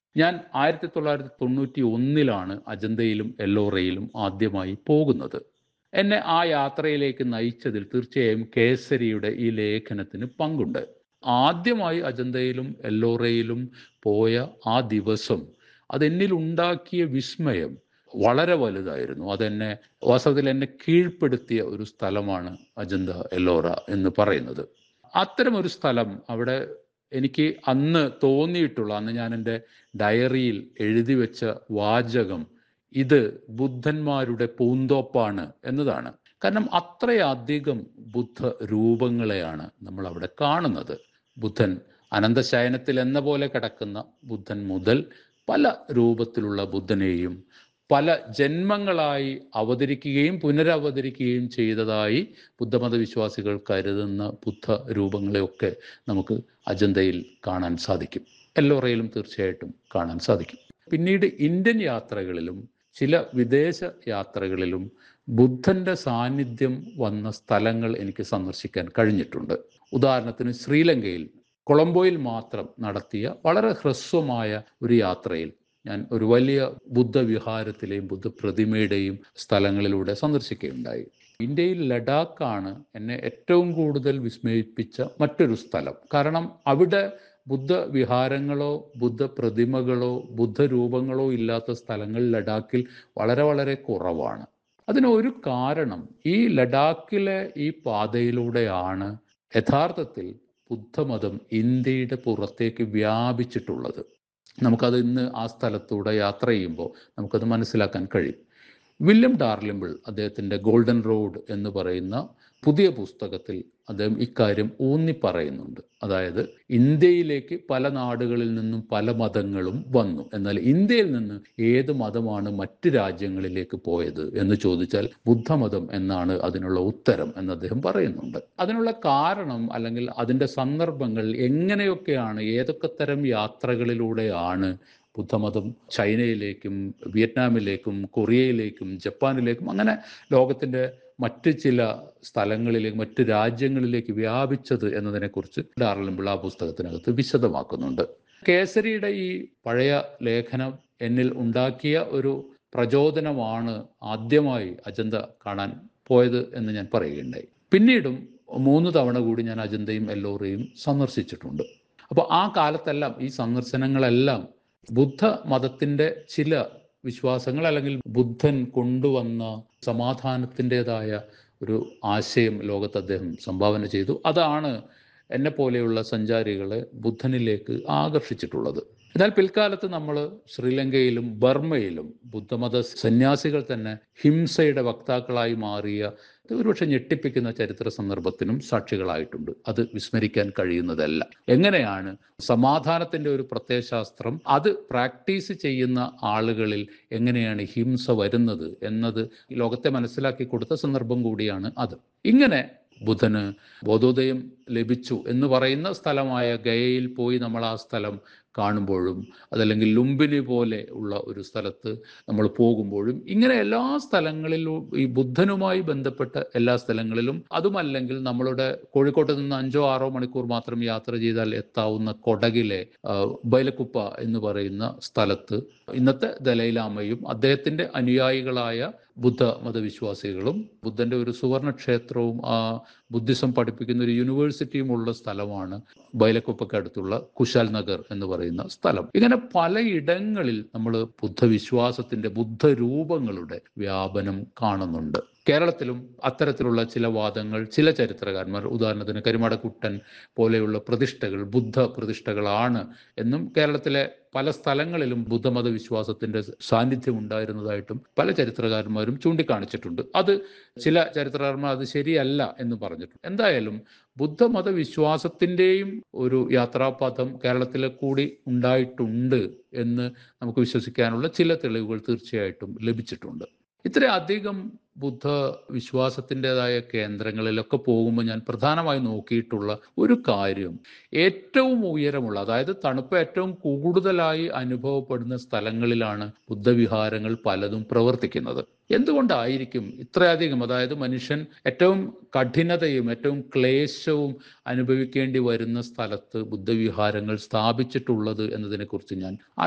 ഞാൻ ആയിരത്തി തൊള്ളായിരത്തി തൊണ്ണൂറ്റി ഒന്നിലാണ് അജന്തയിലും എല്ലോറയിലും ആദ്യമായി പോകുന്നത് എന്നെ ആ യാത്രയിലേക്ക് നയിച്ചതിൽ തീർച്ചയായും കേസരിയുടെ ഈ ലേഖനത്തിന് പങ്കുണ്ട് ആദ്യമായി അജന്തയിലും എല്ലോറയിലും പോയ ആ ദിവസം അതെന്നിൽ ഉണ്ടാക്കിയ വിസ്മയം വളരെ വലുതായിരുന്നു അതെന്നെ വാസ്തവത്തിൽ എന്നെ കീഴ്പ്പെടുത്തിയ ഒരു സ്ഥലമാണ് അജന്ത എല്ലോറ എന്ന് പറയുന്നത് അത്തരം ഒരു സ്ഥലം അവിടെ എനിക്ക് അന്ന് തോന്നിയിട്ടുള്ള അന്ന് ഞാൻ എൻ്റെ ഡയറിയിൽ എഴുതി വെച്ച വാചകം ഇത് ബുദ്ധന്മാരുടെ പൂന്തോപ്പാണ് എന്നതാണ് കാരണം അത്രയധികം ബുദ്ധ രൂപങ്ങളെയാണ് നമ്മൾ അവിടെ കാണുന്നത് ബുദ്ധൻ അനന്തശയനത്തിൽ എന്ന പോലെ കിടക്കുന്ന ബുദ്ധൻ മുതൽ പല രൂപത്തിലുള്ള ബുദ്ധനെയും പല ജന്മങ്ങളായി അവതരിക്കുകയും പുനരവതരിക്കുകയും ചെയ്തതായി ബുദ്ധമത വിശ്വാസികൾ കരുതുന്ന ബുദ്ധ രൂപങ്ങളെയൊക്കെ നമുക്ക് അജന്തയിൽ കാണാൻ സാധിക്കും എല്ലോറയിലും തീർച്ചയായിട്ടും കാണാൻ സാധിക്കും പിന്നീട് ഇന്ത്യൻ യാത്രകളിലും ചില വിദേശ യാത്രകളിലും ബുദ്ധന്റെ സാന്നിധ്യം വന്ന സ്ഥലങ്ങൾ എനിക്ക് സന്ദർശിക്കാൻ കഴിഞ്ഞിട്ടുണ്ട് ഉദാഹരണത്തിന് ശ്രീലങ്കയിൽ കൊളംബോയിൽ മാത്രം നടത്തിയ വളരെ ഹ്രസ്വമായ ഒരു യാത്രയിൽ ഞാൻ ഒരു വലിയ ബുദ്ധവിഹാരത്തിലെയും ബുദ്ധപ്രതിമയുടെയും സ്ഥലങ്ങളിലൂടെ സന്ദർശിക്കുകയുണ്ടായി ഇന്ത്യയിൽ ലഡാക്കാണ് എന്നെ ഏറ്റവും കൂടുതൽ വിസ്മയിപ്പിച്ച മറ്റൊരു സ്ഥലം കാരണം അവിടെ ബുദ്ധ വിഹാരങ്ങളോ ബുദ്ധ പ്രതിമകളോ ബുദ്ധരൂപങ്ങളോ ഇല്ലാത്ത സ്ഥലങ്ങൾ ലഡാക്കിൽ വളരെ വളരെ കുറവാണ് അതിന് ഒരു കാരണം ഈ ലഡാക്കിലെ ഈ പാതയിലൂടെയാണ് യഥാർത്ഥത്തിൽ ബുദ്ധമതം ഇന്ത്യയുടെ പുറത്തേക്ക് വ്യാപിച്ചിട്ടുള്ളത് നമുക്കത് ഇന്ന് ആ സ്ഥലത്തൂടെ യാത്ര ചെയ്യുമ്പോൾ നമുക്കത് മനസ്സിലാക്കാൻ കഴിയും വില്യം ഡാർലിംബിൾ അദ്ദേഹത്തിൻ്റെ ഗോൾഡൻ റോഡ് എന്ന് പറയുന്ന പുതിയ പുസ്തകത്തിൽ അദ്ദേഹം ഇക്കാര്യം ഊന്നി പറയുന്നുണ്ട് അതായത് ഇന്ത്യയിലേക്ക് പല നാടുകളിൽ നിന്നും പല മതങ്ങളും വന്നു എന്നാൽ ഇന്ത്യയിൽ നിന്ന് ഏത് മതമാണ് മറ്റ് രാജ്യങ്ങളിലേക്ക് പോയത് എന്ന് ചോദിച്ചാൽ ബുദ്ധമതം എന്നാണ് അതിനുള്ള ഉത്തരം എന്ന് അദ്ദേഹം പറയുന്നുണ്ട് അതിനുള്ള കാരണം അല്ലെങ്കിൽ അതിൻ്റെ സന്ദർഭങ്ങൾ എങ്ങനെയൊക്കെയാണ് ഏതൊക്കെ തരം യാത്രകളിലൂടെയാണ് ബുദ്ധമതം ചൈനയിലേക്കും വിയറ്റ്നാമിലേക്കും കൊറിയയിലേക്കും ജപ്പാനിലേക്കും അങ്ങനെ ലോകത്തിൻ്റെ മറ്റ് ചില സ്ഥലങ്ങളിലേക്ക് മറ്റ് രാജ്യങ്ങളിലേക്ക് വ്യാപിച്ചത് എന്നതിനെക്കുറിച്ച് ഡാർലിംബിൾ ആ പുസ്തകത്തിനകത്ത് വിശദമാക്കുന്നുണ്ട് കേസരിയുടെ ഈ പഴയ ലേഖനം എന്നിൽ ഉണ്ടാക്കിയ ഒരു പ്രചോദനമാണ് ആദ്യമായി അജന്ത കാണാൻ പോയത് എന്ന് ഞാൻ പറയുകയുണ്ടായി പിന്നീടും മൂന്ന് തവണ കൂടി ഞാൻ അജന്തയും എല്ലോറയും സന്ദർശിച്ചിട്ടുണ്ട് അപ്പോൾ ആ കാലത്തെല്ലാം ഈ സന്ദർശനങ്ങളെല്ലാം ബുദ്ധ മതത്തിൻ്റെ ചില വിശ്വാസങ്ങൾ അല്ലെങ്കിൽ ബുദ്ധൻ കൊണ്ടുവന്ന സമാധാനത്തിൻ്റെതായ ഒരു ആശയം ലോകത്ത് അദ്ദേഹം സംഭാവന ചെയ്തു അതാണ് എന്നെ പോലെയുള്ള സഞ്ചാരികളെ ബുദ്ധനിലേക്ക് ആകർഷിച്ചിട്ടുള്ളത് എന്നാൽ പിൽക്കാലത്ത് നമ്മൾ ശ്രീലങ്കയിലും ബർമ്മയിലും ബുദ്ധമത സന്യാസികൾ തന്നെ ഹിംസയുടെ വക്താക്കളായി മാറിയ ഒരുപക്ഷെ ഞെട്ടിപ്പിക്കുന്ന ചരിത്ര സന്ദർഭത്തിനും സാക്ഷികളായിട്ടുണ്ട് അത് വിസ്മരിക്കാൻ കഴിയുന്നതല്ല എങ്ങനെയാണ് സമാധാനത്തിന്റെ ഒരു പ്രത്യയശാസ്ത്രം അത് പ്രാക്ടീസ് ചെയ്യുന്ന ആളുകളിൽ എങ്ങനെയാണ് ഹിംസ വരുന്നത് എന്നത് ലോകത്തെ മനസ്സിലാക്കി കൊടുത്ത സന്ദർഭം കൂടിയാണ് അത് ഇങ്ങനെ ബുധന് ബോധോദയം ലഭിച്ചു എന്ന് പറയുന്ന സ്ഥലമായ ഗയയിൽ പോയി നമ്മൾ ആ സ്ഥലം കാണുമ്പോഴും അതല്ലെങ്കിൽ ലുംബിനി പോലെ ഉള്ള ഒരു സ്ഥലത്ത് നമ്മൾ പോകുമ്പോഴും ഇങ്ങനെ എല്ലാ സ്ഥലങ്ങളിലും ഈ ബുദ്ധനുമായി ബന്ധപ്പെട്ട എല്ലാ സ്ഥലങ്ങളിലും അതുമല്ലെങ്കിൽ നമ്മളുടെ കോഴിക്കോട്ട് നിന്ന് അഞ്ചോ ആറോ മണിക്കൂർ മാത്രം യാത്ര ചെയ്താൽ എത്താവുന്ന കൊടകിലെ ബൈലക്കുപ്പ എന്ന് പറയുന്ന സ്ഥലത്ത് ഇന്നത്തെ ദലൈലാമയും അദ്ദേഹത്തിന്റെ അനുയായികളായ ബുദ്ധ മതവിശ്വാസികളും ബുദ്ധന്റെ ഒരു സുവർണ ക്ഷേത്രവും ആ ബുദ്ധിസം പഠിപ്പിക്കുന്ന ഒരു യൂണിവേഴ്സിറ്റിയും ഉള്ള സ്ഥലമാണ് ബൈലക്കുപ്പയ്ക്ക് അടുത്തുള്ള കുശാൽ നഗർ എന്ന് പറയുന്ന സ്ഥലം ഇങ്ങനെ പലയിടങ്ങളിൽ നമ്മൾ ബുദ്ധവിശ്വാസത്തിന്റെ ബുദ്ധരൂപങ്ങളുടെ വ്യാപനം കാണുന്നുണ്ട് കേരളത്തിലും അത്തരത്തിലുള്ള ചില വാദങ്ങൾ ചില ചരിത്രകാരന്മാർ ഉദാഹരണത്തിന് കരിമടക്കുട്ടൻ പോലെയുള്ള പ്രതിഷ്ഠകൾ ബുദ്ധ പ്രതിഷ്ഠകളാണ് എന്നും കേരളത്തിലെ പല സ്ഥലങ്ങളിലും ബുദ്ധമത വിശ്വാസത്തിന്റെ സാന്നിധ്യം ഉണ്ടായിരുന്നതായിട്ടും പല ചരിത്രകാരന്മാരും ചൂണ്ടിക്കാണിച്ചിട്ടുണ്ട് അത് ചില ചരിത്രകാരന്മാർ അത് ശരിയല്ല എന്ന് പറഞ്ഞിട്ടുണ്ട് എന്തായാലും ബുദ്ധമത വിശ്വാസത്തിൻ്റെയും ഒരു യാത്രാപഥം കേരളത്തിലെ കൂടി ഉണ്ടായിട്ടുണ്ട് എന്ന് നമുക്ക് വിശ്വസിക്കാനുള്ള ചില തെളിവുകൾ തീർച്ചയായിട്ടും ലഭിച്ചിട്ടുണ്ട് ഇത്രയധികം ബുദ്ധ വിശ്വാസത്തിൻ്റെതായ കേന്ദ്രങ്ങളിലൊക്കെ പോകുമ്പോൾ ഞാൻ പ്രധാനമായി നോക്കിയിട്ടുള്ള ഒരു കാര്യം ഏറ്റവും ഉയരമുള്ള അതായത് തണുപ്പ് ഏറ്റവും കൂടുതലായി അനുഭവപ്പെടുന്ന സ്ഥലങ്ങളിലാണ് ബുദ്ധവിഹാരങ്ങൾ പലതും പ്രവർത്തിക്കുന്നത് എന്തുകൊണ്ടായിരിക്കും ഇത്രയധികം അതായത് മനുഷ്യൻ ഏറ്റവും കഠിനതയും ഏറ്റവും ക്ലേശവും അനുഭവിക്കേണ്ടി വരുന്ന സ്ഥലത്ത് ബുദ്ധവിഹാരങ്ങൾ സ്ഥാപിച്ചിട്ടുള്ളത് എന്നതിനെക്കുറിച്ച് ഞാൻ